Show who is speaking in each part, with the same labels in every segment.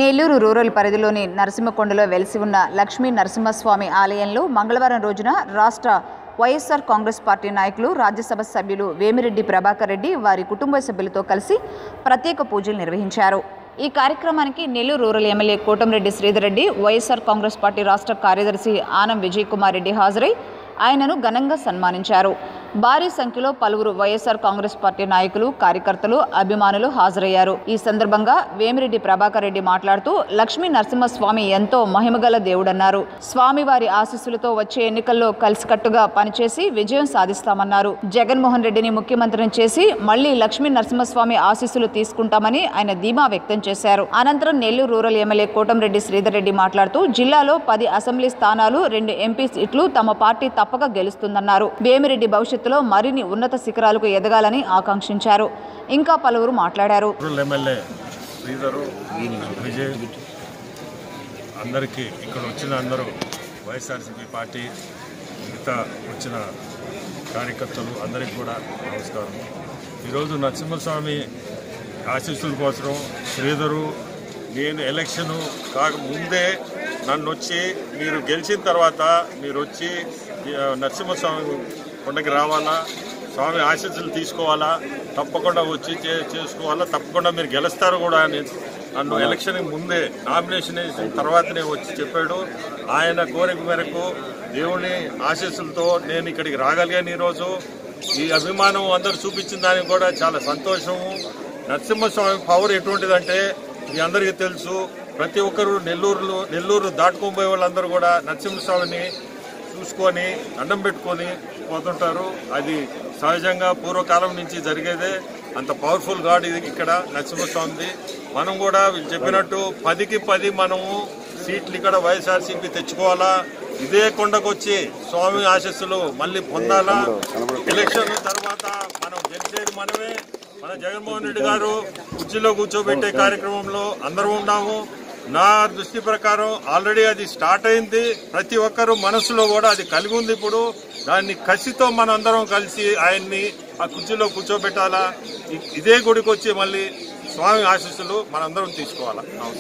Speaker 1: Nellore rural పరిధిలోని నరసింహకొండలో వెలిసి ఉన్న లక్ష్మీ నరసింహస్వామి ఆలయంలో మంగళవారం రోజున రాష్ట్ర వైఎస్ఆర్ కాంగ్రెస్ పార్టీ నాయకులు రాజ్యసభ సభ్యులు వేమిరెడ్డి ప్రభాకర్ రెడ్డి వారి కుటుంబ సభ్యులతో కలిసి ప్రత్యేక పూజలు నిర్వహించారు ఈ కార్యక్రమానికి Nellore rural MLA Kotamreddy Sridhar Reddy YSR Congress party రాష్ట్ర కార్యదర్శి ఆనం విజయ్ కుమార్ రెడ్డి హాజరై ఆయనను ఘనంగా సన్మానించారు భారీ సంఖ్యలో పలువురు వైఎస్ఆర్ కాంగ్రెస్ పార్టీ నాయకులు కార్యకర్తలు అభిమానులు హాజరయ్యారు ఈ సందర్భంగా వేమిరెడ్డి ప్రభాకర్ రెడ్డి మాట్లాడుతూ లక్ష్మీ నరసింహస్వామి ఎంతో మహిమగల దేవుడన్నారు స్వామివారి ఆశీస్సులతో వచ్చే ఎన్నికల్లో కలిసికట్టుగా పనిచేసి విజయం సాధిస్తామన్నారు జగన్మోహన్ రెడ్డిని ముఖ్యమంత్రిని చేసి మళ్లీ లక్ష్మీ నరసింహస్వామి ఆశీస్సులు తీసుకుంటామని ఆయన ధీమా వ్యక్తం చేశారు అనంతరం నెల్లూరు రూరల్ ఎమ్మెల్యే కోటంరెడ్డి శ్రీధర్ రెడ్డి మాట్లాడుతూ జిల్లాలో పది అసెంబ్లీ స్థానాలు రెండు ఎంపీ సీట్లు తమ పార్టీ తప్పక గెలుస్తుందన్నారు వేమిరెడ్డి భవిష్యత్తులో మరిన్ని ఉన్నత శిఖరాలకు ఎదగాలని ఆకాంక్షించారు ఇంకా పలువురు మాట్లాడారు
Speaker 2: రూరల్ ఎమ్మెల్యే శ్రీధరు విజయ్ అందరికీ ఇక్కడ వచ్చిన అందరూ వైఎస్ఆర్సీపీ పార్టీ మిగతా వచ్చిన కార్యకర్తలు అందరికీ కూడా నమస్కారం ఈరోజు నరసింహస్వామి ఆశీస్సుల కోసం శ్రీధరు నేను ఎలక్షన్ కాక ముందే నన్ను వచ్చి మీరు గెలిచిన తర్వాత మీరు వచ్చి ఆ, నరసింహస్వామి కొండకి రావాలా స్వామి ఆశీస్సులు తీసుకోవాలా తప్పకుండా వచ్చి చే- చేసుకోవాలా తప్పకుండా మీరు గెలుస్తారు కూడా అని నన్ను ఎలక్షన్ ముందే నామినేషన్ వేసిన తర్వాతనే వచ్చి చెప్పాడు ఆయన కోరిక మేరకు దేవుని ఆశీస్సులతో నేను ఇక్కడికి రాగలిగాను ఈరోజు ఈ అభిమానం అందరూ చూపించిన దానికి కూడా చాలా సంతోషము నరసింహస్వామి పవర్ ఎటువంటిదంటే మీ అందరికీ తెలుసు ప్రతి ఒక్కరు నెల్లూరులో నెల్లూరు దాటుకొని పోయే వాళ్ళందరూ కూడా నరసింహస్వామిని చూసుకొని దండం పెట్టుకొని పోతుంటారు అది సహజంగా పూర్వకాలం నుంచి జరిగేదే అంత పవర్ఫుల్ గాడ్ ఇది ఇక్కడ నరసింహస్వామిది మనం కూడా వీళ్ళు చెప్పినట్టు పదికి పది మనము సీట్లు ఇక్కడ వైఎస్ఆర్సీపీ తెచ్చుకోవాలా ఇదే కొండకు వచ్చి స్వామి ఆశస్సులు మళ్ళీ పొందాలా ఎలక్షన్ తర్వాత మనం గెలిచేది మనమే మన జగన్మోహన్ రెడ్డి గారు కుర్చీలో కూర్చోబెట్టే కార్యక్రమంలో అందరూ ఉన్నాము నా దృష్టి ప్రకారం ఆల్రెడీ అది స్టార్ట్ అయింది ప్రతి ఒక్కరు మనసులో కూడా అది కలిగి ఉంది ఇప్పుడు దాన్ని కసితో మనందరం కలిసి ఆయన్ని ఆ కుర్చీలో కూర్చోబెట్టాలా ఇ- ఇదే గుడికి వచ్చి మళ్ళీ స్వామి ఆశీస్సులు మనందరం తీసుకోవాలా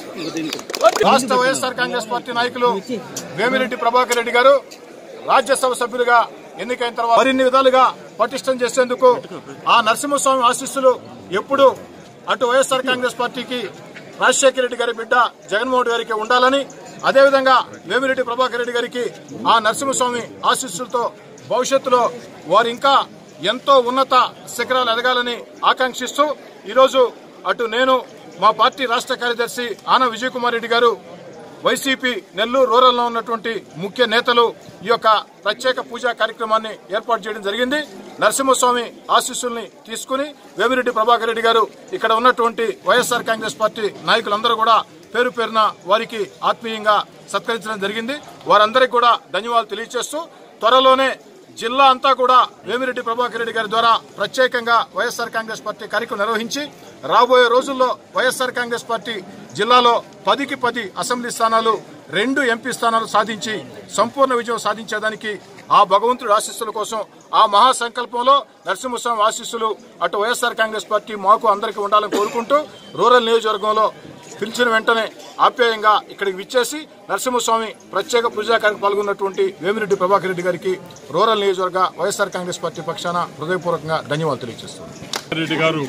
Speaker 2: నమస్కారం
Speaker 3: రాష్ట్ర వైఎస్ఆర్ కాంగ్రెస్ పార్టీ నాయకులు వేమిరెడ్డి ప్రభాకర్ రెడ్డి గారు రాజ్యసభ సభ్యులుగా ఎన్నికైన తర్వాత మరిన్ని విధాలుగా పటిష్టం చేసేందుకు ఆ నరసింహస్వామి ఆశీస్సులు ఎప్పుడు అటు వైఎస్ఆర్ కాంగ్రెస్ పార్టీకి రాజశేఖర రెడ్డి గారి బిడ్డ జగన్మోహన్ గారికి ఉండాలని అదేవిధంగా వేమిరెడ్డి ప్రభాకర్ రెడ్డి గారికి ఆ నరసింహస్వామి ఆశీస్సులతో భవిష్యత్తులో వారు ఇంకా ఎంతో ఉన్నత శిఖరాలు ఎదగాలని ఆకాంక్షిస్తూ ఈరోజు అటు నేను మా పార్టీ రాష్ట్ర కార్యదర్శి ఆన విజయ్ కుమార్ రెడ్డి గారు వైసీపీ నెల్లూరు రూరల్ లో ఉన్నటువంటి ముఖ్య నేతలు ఈ యొక్క ప్రత్యేక పూజా కార్యక్రమాన్ని ఏర్పాటు చేయడం జరిగింది నరసింహస్వామి ఆశీస్సుల్ని తీసుకుని వేమిరెడ్డి ప్రభాకర్ రెడ్డి గారు ఇక్కడ ఉన్నటువంటి వైఎస్ఆర్ కాంగ్రెస్ పార్టీ నాయకులందరూ కూడా పేరు పేరున వారికి ఆత్మీయంగా సత్కరించడం జరిగింది వారందరికీ కూడా ధన్యవాదాలు తెలియజేస్తూ త్వరలోనే జిల్లా అంతా కూడా వేమిరెడ్డి ప్రభాకర్ రెడ్డి గారి ద్వారా ప్రత్యేకంగా వైఎస్ఆర్ కాంగ్రెస్ పార్టీ కార్యక్రమం నిర్వహించి రాబోయే రోజుల్లో వైఎస్ఆర్ కాంగ్రెస్ పార్టీ జిల్లాలో పదికి పది అసెంబ్లీ స్థానాలు రెండు ఎంపీ స్థానాలు సాధించి సంపూర్ణ విజయం సాధించేదానికి ఆ భగవంతుడి ఆశీస్సుల కోసం ఆ మహా సంకల్పంలో నరసింహస్వామి ఆశీస్సులు అటు వైఎస్ఆర్ కాంగ్రెస్ పార్టీ మాకు అందరికీ ఉండాలని కోరుకుంటూ రూరల్ నియోజకవర్గంలో పిలిచిన వెంటనే ఆప్యాయంగా ఇక్కడికి విచ్చేసి నరసింహస్వామి ప్రత్యేక పూజా కార్యక్రమం పాల్గొన్నటువంటి వేమిరెడ్డి ప్రభాకర్ రెడ్డి గారికి రూరల్ నియోజకవర్గ వైఎస్ఆర్ కాంగ్రెస్ పార్టీ పక్షాన హృదయపూర్వకంగా ధన్యవాదాలు తెలియజేస్తున్నాను
Speaker 2: రెడ్డి గారు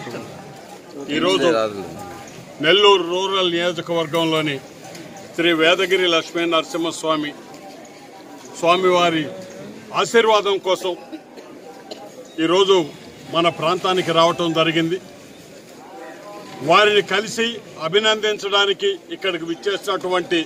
Speaker 2: ఈరోజు నెల్లూరు రూరల్ నియోజకవర్గంలోని శ్రీ వేదగిరి లక్ష్మీ నరసింహస్వామి స్వామివారి ఆశీర్వాదం కోసం ఈరోజు మన ప్రాంతానికి రావటం జరిగింది వారిని కలిసి అభినందించడానికి ఇక్కడికి విచ్చేసినటువంటి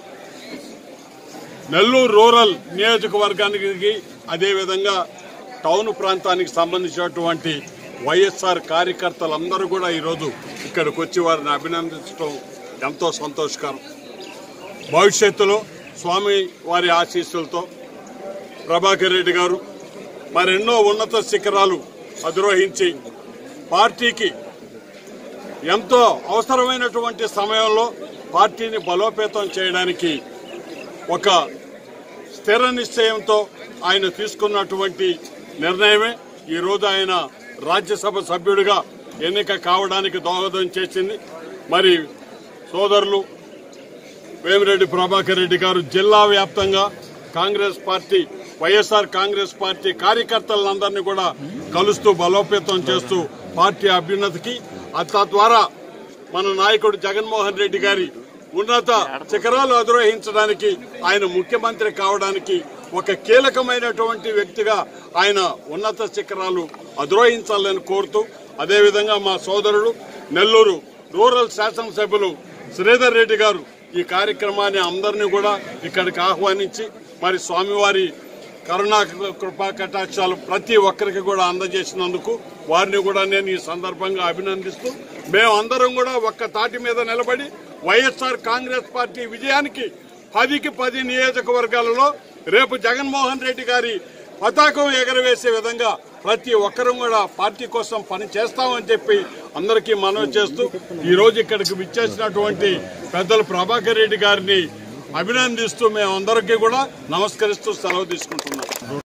Speaker 2: నెల్లూరు రూరల్ నియోజకవర్గానికి అదేవిధంగా టౌన్ ప్రాంతానికి సంబంధించినటువంటి వైఎస్ఆర్ కార్యకర్తలందరూ కూడా ఈరోజు ఇక్కడికి వచ్చి వారిని అభినందించడం ఎంతో సంతోషకరం భవిష్యత్తులో స్వామి వారి ఆశీస్సులతో ప్రభాకర్ రెడ్డి గారు మరెన్నో ఉన్నత శిఖరాలు అధిరోహించి పార్టీకి ఎంతో అవసరమైనటువంటి సమయంలో పార్టీని బలోపేతం చేయడానికి ఒక స్థిర నిశ్చయంతో ఆయన తీసుకున్నటువంటి నిర్ణయమే ఈరోజు ఆయన రాజ్యసభ సభ్యుడిగా ఎన్నిక కావడానికి దోహదం చేసింది మరి సోదరులు
Speaker 4: వేమిరెడ్డి ప్రభాకర్ రెడ్డి గారు జిల్లా వ్యాప్తంగా Congress party YSR Congress party కార్యకర్తలందరినీ కూడా కలుస్తూ బలోపేతం చేస్తూ పార్టీ అభ్యున్నతికి ఆ తద్వారా మన నాయకుడు జగన్మోహన్ రెడ్డి గారి ఉన్నత శిఖరాలు అధిరోహించడానికి ఆయన ముఖ్యమంత్రి కావడానికి ఒక కీలకమైనటువంటి వ్యక్తిగా ఆయన ఉన్నత శిఖరాలు అధిరోహించాలని కోరుతూ అదేవిధంగా మా సోదరుడు నెల్లూరు రూరల్ శాసనసభ్యులు శ్రీధర్ రెడ్డి గారు ఈ కార్యక్రమాన్ని అందరినీ కూడా ఇక్కడికి ఆహ్వానించి మరి స్వామివారి కరుణా కృపా కటాక్షాలు ప్రతి ఒక్కరికి కూడా అందజేసినందుకు వారిని కూడా నేను ఈ సందర్భంగా అభినందిస్తూ మేమందరం కూడా ఒక్క తాటి మీద నిలబడి వైఎస్ఆర్ కాంగ్రెస్ పార్టీ విజయానికి పదికి పది నియోజకవర్గాలలో రేపు జగన్మోహన్ రెడ్డి గారి పతాకం ఎగరవేసే విధంగా ప్రతి ఒక్కరం కూడా పార్టీ కోసం పని చేస్తామని చెప్పి అందరికీ మనవి చేస్తూ ఈ రోజు ఇక్కడికి విచ్చేసినటువంటి పెద్దలు ప్రభాకర్ రెడ్డి గారిని అభినందిస్తూ మేమందరికీ కూడా నమస్కరిస్తూ సెలవు తీసుకుంటున్నాం